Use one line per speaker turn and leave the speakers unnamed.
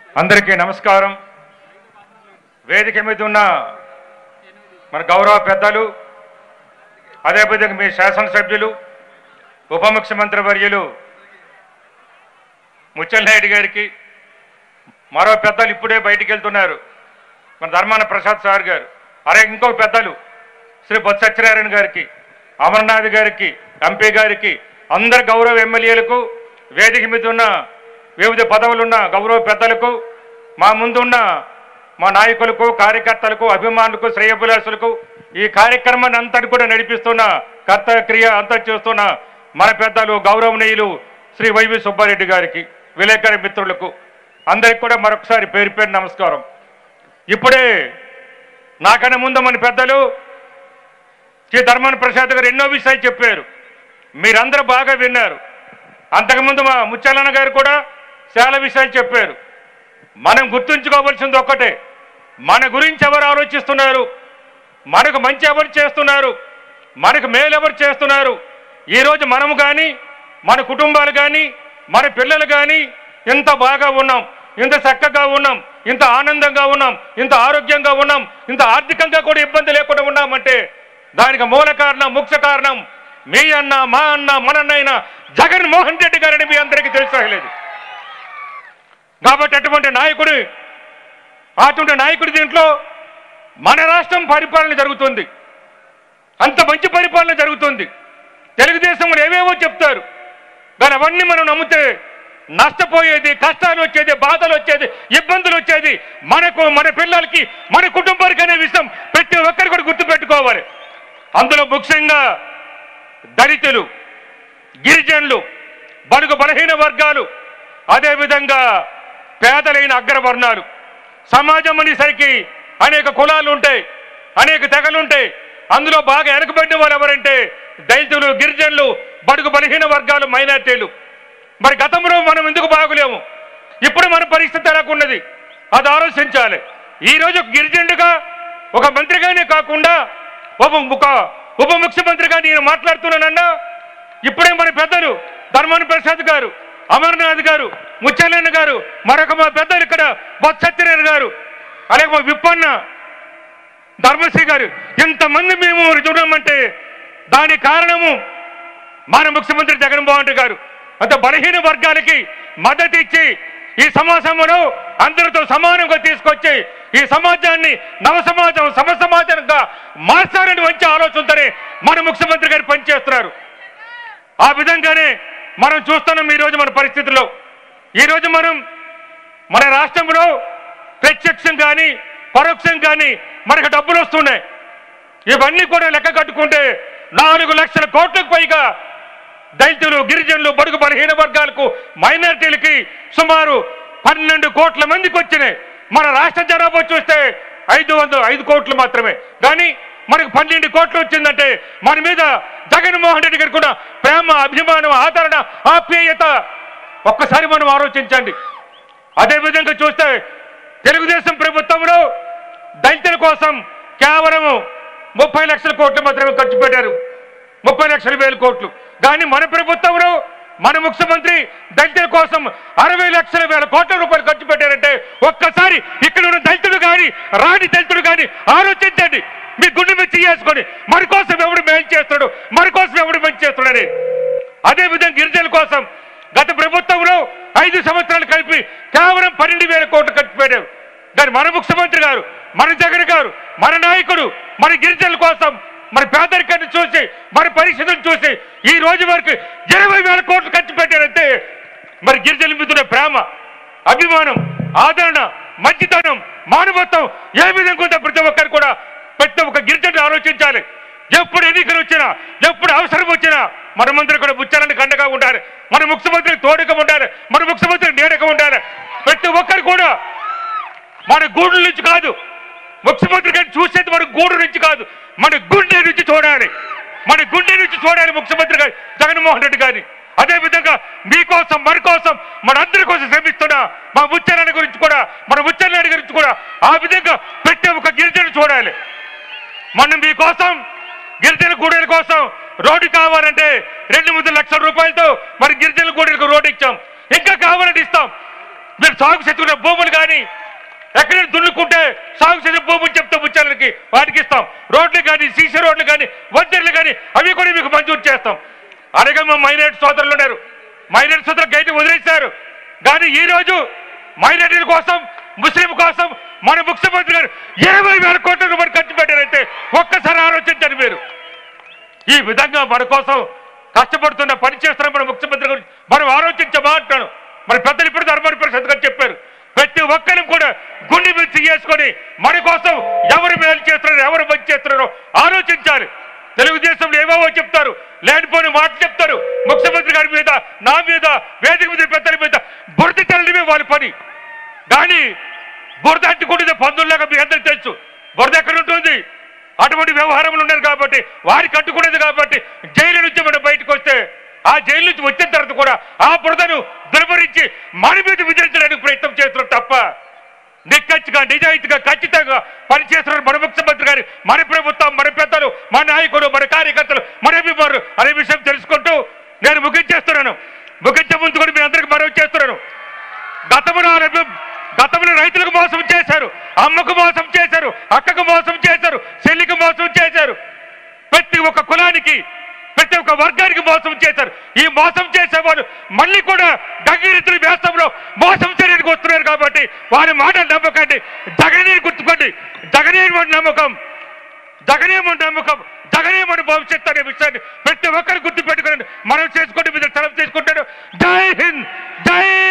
అందరికీ నమస్కారం వేదిక మీద ఉన్న మన గౌరవ పెద్దలు అదేవిధంగా మీ శాసనసభ్యులు ఉప ముఖ్యమంత్రి వర్యులు ముచ్చలనాయుడు గారికి మరో పెద్దలు ఇప్పుడే బయటికి వెళ్తున్నారు మన ధర్మాన ప్రసాద్ సార్ గారు అరే ఇంకో పెద్దలు శ్రీ బొత్స సత్యనారాయణ గారికి అమర్నాథ్ గారికి ఎంపీ గారికి అందరు గౌరవ ఎమ్మెల్యేలకు వేదిక మీద ఉన్న వివిధ పదవులున్న గౌరవ పెద్దలకు మా ముందున్న మా నాయకులకు కార్యకర్తలకు అభిమానులకు శ్రేయభిలాసులకు ఈ కార్యక్రమాన్ని అంతటి కూడా నడిపిస్తున్న కర్త క్రియ అంతా చేస్తున్న మన పెద్దలు గౌరవనీయులు శ్రీ వైవి సుబ్బారెడ్డి గారికి విలేకరి మిత్రులకు అందరికి కూడా మరొకసారి పేరు పేరు నమస్కారం ఇప్పుడే నాకన్నా ముందు మన పెద్దలు శ్రీ ధర్మాన ప్రసాద్ గారు ఎన్నో విషయాలు చెప్పారు మీరందరూ బాగా విన్నారు అంతకుముందు మా ముత్యాలన్న గారు కూడా చాలా విషయాలు చెప్పారు మనం గుర్తుంచుకోవాల్సింది ఒక్కటే మన గురించి ఎవరు ఆలోచిస్తున్నారు మనకు మంచి ఎవరు చేస్తున్నారు మనకు మేలు ఎవరు చేస్తున్నారు ఈరోజు మనము కానీ మన కుటుంబాలు కానీ మన పిల్లలు కానీ ఇంత బాగా ఉన్నాం ఇంత చక్కగా ఉన్నాం ఇంత ఆనందంగా ఉన్నాం ఇంత ఆరోగ్యంగా ఉన్నాం ఇంత ఆర్థికంగా కూడా ఇబ్బంది లేకుండా ఉన్నామంటే దానికి మూల కారణం ముఖ్య కారణం మీ అన్న మా అన్న మనన్నైన జగన్మోహన్ రెడ్డి గారని మీ అందరికీ తెలుసలేదు కాబట్టి అటువంటి నాయకుడు అటువంటి నాయకుడి దీంట్లో మన రాష్ట్రం పరిపాలన జరుగుతుంది అంత మంచి పరిపాలన జరుగుతుంది తెలుగుదేశం ఏవేవో చెప్తారు కానీ అవన్నీ మనం నమ్మితే నష్టపోయేది కష్టాలు వచ్చేది బాధలు వచ్చేది ఇబ్బందులు వచ్చేది మనకు మన పిల్లలకి మన కుటుంబానికి అనే విషయం ప్రతి ఒక్కరు కూడా గుర్తుపెట్టుకోవాలి అందులో ముఖ్యంగా దళితులు గిరిజనులు బడుగు బలహీన వర్గాలు అదేవిధంగా పేదలైన అగ్రవర్ణాలు సమాజం అనేసరికి అనేక కులాలు ఉంటాయి అనేక తెగలు ఉంటాయి అందులో బాగా వెనకబడిన వారు ఎవరంటే దళితులు గిరిజనులు బడుగు బలహీన వర్గాలు మైనార్టీలు మరి గతంలో మనం ఎందుకు బాగులేము ఇప్పుడు మన పరిస్థితి ఎలాగున్నది అది ఆలోచించాలి ఈరోజు గిరిజనుడిగా ఒక మంత్రిగానే కాకుండా ఒక ఒక ఉప ముఖ్యమంత్రిగా నేను మాట్లాడుతున్నానన్నా ఇప్పుడే మన పెద్దలు ధర్మాన ప్రసాద్ గారు అమర్నాథ్ గారు ముత్యాలన్న గారు మరొక మా పెద్దలు ఇక్కడ బొత్స సత్యనారాయణ గారు అలాగే మా విప్పన్న ధర్మశ్రీ గారు ఇంతమంది మేము చూడమంటే దాని కారణము మన ముఖ్యమంత్రి జగన్మోహన్ రెడ్డి గారు అంత బలహీన వర్గాలకి మద్దతు ఇచ్చి ఈ సమాజంలో అందరితో సమానంగా తీసుకొచ్చి ఈ సమాజాన్ని నవ సమాజం సమ సమాజంగా మార్చాలని మంచి ఆలోచనతోనే మన ముఖ్యమంత్రి గారు పనిచేస్తున్నారు ఆ విధంగానే మనం చూస్తున్నాం ఈరోజు మన పరిస్థితుల్లో ఈరోజు మనం మన రాష్ట్రంలో ప్రత్యక్షం కానీ పరోక్షం కానీ మనకు డబ్బులు వస్తున్నాయి ఇవన్నీ కూడా లెక్క కట్టుకుంటే నాలుగు లక్షల కోట్లకు పైగా దళితులు గిరిజనులు బడుగు బలహీన వర్గాలకు మైనారిటీలకి సుమారు పన్నెండు కోట్ల మందికి వచ్చినాయి మన రాష్ట్ర జనాభా చూస్తే ఐదు వందల ఐదు కోట్లు మాత్రమే కానీ మనకు పన్నెండు కోట్లు వచ్చిందంటే మన మీద జగన్మోహన్ రెడ్డి గారికి కూడా ప్రేమ అభిమానం ఆదరణ ఆప్యాయత ఒక్కసారి మనం ఆలోచించండి అదే విధంగా చూస్తే తెలుగుదేశం ప్రభుత్వంలో దళితుల కోసం కేవలం ముప్పై లక్షల కోట్లు మాత్రమే ఖర్చు పెట్టారు ముప్పై లక్షల వేల కోట్లు కానీ మన ప్రభుత్వంలో మన ముఖ్యమంత్రి దళితుల కోసం అరవై లక్షల వేల కోట్ల రూపాయలు ఖర్చు పెట్టారంటే ఒక్కసారి ఇక్కడ ఉన్న దళితుడు కానీ రాని దళితుడు కానీ ఆలోచించండి మీ గుండె మీద చేసుకొని మన కోసం ఎవడు మేలు చేస్తాడు మన కోసం ఎవడు మంచి చేస్తున్నాడని అదే విధంగా గిరిజనుల కోసం గత ప్రభుత్వంలో ఐదు సంవత్సరాలు కలిపి కేవలం పన్నెండు వేల కోట్లు ఖర్చు పెట్టారు కానీ మన ముఖ్యమంత్రి గారు మన జగన్ గారు మన నాయకుడు మన గిరిజనుల కోసం మన పేదరికాన్ని చూసి మన పరిస్థితులను చూసి ఈ రోజు వరకు ఇరవై వేల కోట్లు ఖర్చు పెట్టారంటే మరి గిరిజనుల మీద ఉన్న ప్రేమ అభిమానం ఆదరణ మంచితనం మానవత్వం ఏ విధంగా ఉందో ప్రతి ఒక్కరు కూడా ప్రతి ఒక్క గిరిజనుడు ఆలోచించాలి ఎప్పుడు ఎన్నికలు వచ్చినా ఎప్పుడు అవసరం వచ్చినా మనమందరూ కూడా బుచ్చాలని కండగా ఉండాలి మన ముఖ్యమంత్రి తోడుగా ఉండాలి మన ముఖ్యమంత్రి నీడగా ఉండాలి ప్రతి ఒక్కరు కూడా మన గూడు నుంచి కాదు ముఖ్యమంత్రి గారిని చూసేది మన గూడు నుంచి కాదు మన గుండె నుంచి చూడాలి మన గుండె నుంచి చూడాలి ముఖ్యమంత్రి గారు జగన్మోహన్ రెడ్డి గారిని అదే విధంగా మీకోసం మన కోసం మన అందరి కోసం శ్రమిస్తున్న మా ముత్యారాయణ గురించి కూడా మన ముత్యారాయణ గురించి కూడా ఆ విధంగా పెట్టే ఒక గిరిజన చూడాలి మనం మీకోసం గిరిజన గూడెల కోసం రోడ్డు కావాలంటే రెండు మూడు లక్షల రూపాయలతో మరి గిరిజన గూడెలకు రోడ్డు ఇచ్చాం ఇంకా కావాలంటే ఇస్తాం మీరు సాగు చెట్టుకునే భూములు కానీ ఎక్కడ దున్నుకుంటే సాగు చేసే భూములు చెప్తే ముచ్చాలకి వాటికి ఇస్తాం రోడ్లు కానీ సీసీ రోడ్లు కానీ వంతెనలు కానీ అవి కూడా మీకు మంజూరు చేస్తాం అలాగే మా మైనారిటీ సోదరులు ఉన్నారు మైనారిటీ సోదరులు గైడ్ వదిలేశారు కానీ ఈ రోజు మైనారిటీల కోసం ముస్లిం కోసం మన ముఖ్యమంత్రి గారు ఇరవై వేల కోట్ల రూపాయలు ఖర్చు పెట్టారంటే ఒక్కసారి ఆలోచించండి మీరు ఈ విధంగా మన కోసం కష్టపడుతున్న పని చేస్తున్న మన ముఖ్యమంత్రి గురించి మనం ఆలోచించమా అంటాను మన పెద్దలు ఇప్పుడు ధర్మాన పరిషత్ గారు చెప్పారు ప్రతి ఒక్కరు కూడా గుండె మీద చేసుకొని మన కోసం ఎవరు మేలు చేస్తున్నారో ఎవరు మంచి చేస్తున్నారో ఆలోచించాలి తెలుగుదేశంలో ఏవేవో చెప్తారు లేనిపోని మాటలు చెప్తారు ముఖ్యమంత్రి గారి మీద నా మీద వేదిక మీద పెద్దల మీద బురద తెల్లడమే వాళ్ళ పని కానీ బురద అంటుకుంటుంది పందుల్లాగా మీ అందరికి తెలుసు బురద ఎక్కడ ఉంటుంది అటువంటి వ్యవహారములు ఉన్నారు కాబట్టి వారికి అంటుకునేది కాబట్టి జైలు నుంచి మనం బయటకు వస్తే ఆ జైలు నుంచి వచ్చిన తర్వాత కూడా ఆ బురదను దుర్భరించి మన మీద విధించడానికి ప్రయత్నం చేస్తున్నారు తప్ప నిక్కచ్చిగా నిజాయితీగా ఖచ్చితంగా పనిచేస్తున్నారు మన ముఖ్యమంత్రి గారి మన ప్రభుత్వం మన పెద్దలు మన నాయకులు మన కార్యకర్తలు మన అభిమానులు అనే విషయం తెలుసుకుంటూ నేను ముగించేస్తున్నాను ముగించే ముందు కూడా మీ అందరికి మనవి చేస్తున్నాను గతంలో ఆరోగ్యం గతంలో రైతులకు మోసం చేశారు అమ్మకు మోసం చేశారు అక్కకు మోసం చేశారు చెల్లికి మోసం చేశారు ప్రతి ఒక్క కులానికి ప్రతి ఒక్క వర్గానికి మోసం చేశారు ఈ మోసం చేసేవాళ్ళు మళ్ళీ కూడా గంగిరితుల వ్యాసంలో మోసం చేయడానికి వస్తున్నారు కాబట్టి వారి మాటలు నమ్మకండి జగనే గుర్తుకోండి జగనే మన నమ్మకం జగనే మన నమ్మకం జగనే మన భవిష్యత్తు అనే విషయాన్ని ప్రతి ఒక్కరు గుర్తు పెట్టుకోండి మనం చేసుకుంటే మీద సెలవు చేసుకుంటాడు జై హింద్ జై